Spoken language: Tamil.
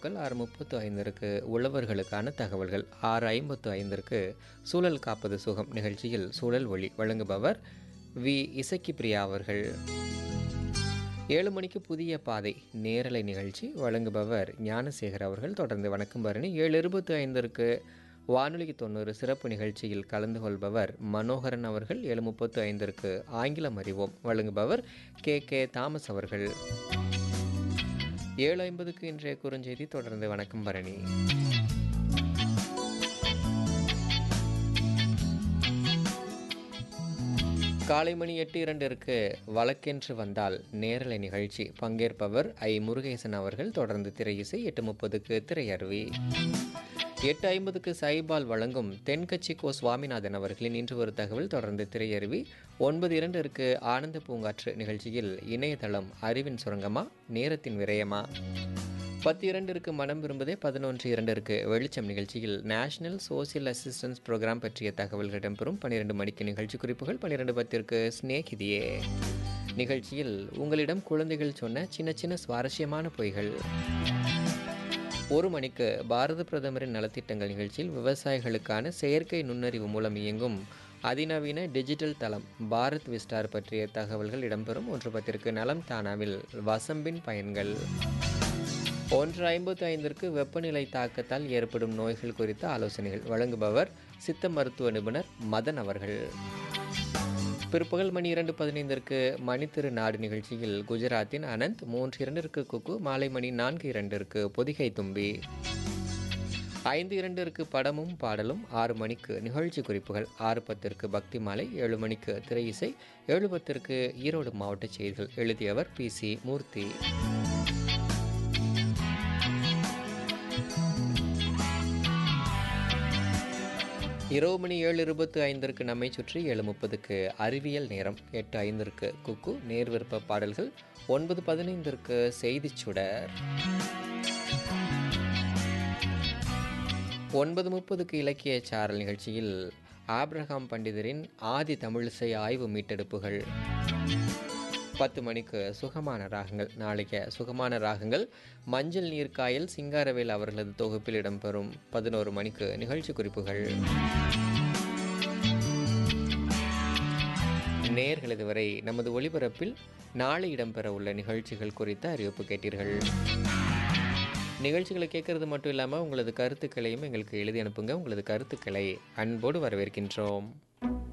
அறிவிப்புகள் ஆறு முப்பத்து ஐந்திற்கு உழவர்களுக்கான தகவல்கள் ஆறு ஐம்பத்து ஐந்திற்கு சூழல் காப்பது சுகம் நிகழ்ச்சியில் சூழல் ஒளி வழங்குபவர் வி இசக்கி பிரியா அவர்கள் ஏழு மணிக்கு புதிய பாதை நேரலை நிகழ்ச்சி வழங்குபவர் ஞானசேகர் அவர்கள் தொடர்ந்து வணக்கம் பரணி ஏழு இருபத்தி ஐந்திற்கு வானொலிக்கு தொண்ணூறு சிறப்பு நிகழ்ச்சியில் கலந்து கொள்பவர் மனோகரன் அவர்கள் ஏழு முப்பத்து ஐந்திற்கு ஆங்கிலம் அறிவோம் வழங்குபவர் கே கே தாமஸ் அவர்கள் ஏழு ஐம்பதுக்கு இன்றைய குறுஞ்செய்தி தொடர்ந்து வணக்கம் பரணி காலை மணி எட்டு இரண்டிற்கு வழக்கென்று வந்தால் நேரலை நிகழ்ச்சி பங்கேற்பவர் ஐ முருகேசன் அவர்கள் தொடர்ந்து திரை இசை எட்டு முப்பதுக்கு திரையருவி எட்டு ஐம்பதுக்கு சைபால் வழங்கும் தென்கட்சி கோ சுவாமிநாதன் அவர்களின் இன்று ஒரு தகவல் தொடர்ந்து திரையருவி ஒன்பது இரண்டிற்கு ஆனந்த பூங்காற்று நிகழ்ச்சியில் இணையதளம் அறிவின் சுரங்கமா நேரத்தின் விரயமா பத்து இரண்டிற்கு மனம் விரும்புதே பதினொன்று இரண்டிற்கு வெளிச்சம் நிகழ்ச்சியில் நேஷனல் சோசியல் அசிஸ்டன்ஸ் ப்ரோக்ராம் பற்றிய தகவல்கள் இடம்பெறும் பன்னிரெண்டு மணிக்கு நிகழ்ச்சி குறிப்புகள் பன்னிரெண்டு பத்திற்கு ஸ்நேகிதியே நிகழ்ச்சியில் உங்களிடம் குழந்தைகள் சொன்ன சின்ன சின்ன சுவாரஸ்யமான பொய்கள் ஒரு மணிக்கு பாரத பிரதமரின் நலத்திட்டங்கள் நிகழ்ச்சியில் விவசாயிகளுக்கான செயற்கை நுண்ணறிவு மூலம் இயங்கும் அதிநவீன டிஜிட்டல் தளம் பாரத் விஸ்டார் பற்றிய தகவல்கள் இடம்பெறும் ஒன்று பத்திற்கு நலம் தானாவில் வசம்பின் பயன்கள் ஒன்று ஐம்பத்து ஐந்திற்கு வெப்பநிலை தாக்கத்தால் ஏற்படும் நோய்கள் குறித்த ஆலோசனைகள் வழங்குபவர் சித்த மருத்துவ நிபுணர் மதன் அவர்கள் பிற்பகல் மணி இரண்டு பதினைந்திற்கு மணித்திரு நாடு நிகழ்ச்சியில் குஜராத்தின் அனந்த் மூன்று இரண்டிற்கு குக்கு மாலை மணி நான்கு இரண்டிற்கு பொதிகை தும்பி ஐந்து இரண்டிற்கு படமும் பாடலும் ஆறு மணிக்கு நிகழ்ச்சி குறிப்புகள் ஆறு பத்திற்கு பக்தி மாலை ஏழு மணிக்கு திரை இசை ஏழு பத்திற்கு ஈரோடு மாவட்ட செய்திகள் எழுதியவர் பி சி மூர்த்தி இரவு மணி ஏழு இருபத்து ஐந்திற்கு நம்மை சுற்றி ஏழு முப்பதுக்கு அறிவியல் நேரம் எட்டு ஐந்திற்கு குக்கு நேர் விருப்ப பாடல்கள் ஒன்பது பதினைந்திற்கு செய்திச் சுடர் ஒன்பது முப்பதுக்கு இலக்கிய சாரல் நிகழ்ச்சியில் ஆப்ரஹாம் பண்டிதரின் ஆதி தமிழிசை ஆய்வு மீட்டெடுப்புகள் பத்து மணிக்கு சுகமான ராகங்கள் நாளைக்கு சுகமான ராகங்கள் மஞ்சள் நீர்க்காயல் சிங்காரவேல் அவர்களது தொகுப்பில் இடம்பெறும் பதினோரு மணிக்கு நிகழ்ச்சி குறிப்புகள் நேர்கள் இதுவரை நமது ஒளிபரப்பில் நாளை இடம்பெற உள்ள நிகழ்ச்சிகள் குறித்த அறிவிப்பு கேட்டீர்கள் நிகழ்ச்சிகளை கேட்கறது மட்டும் இல்லாமல் உங்களது கருத்துக்களையும் எங்களுக்கு எழுதி அனுப்புங்க உங்களது கருத்துக்களை அன்போடு வரவேற்கின்றோம்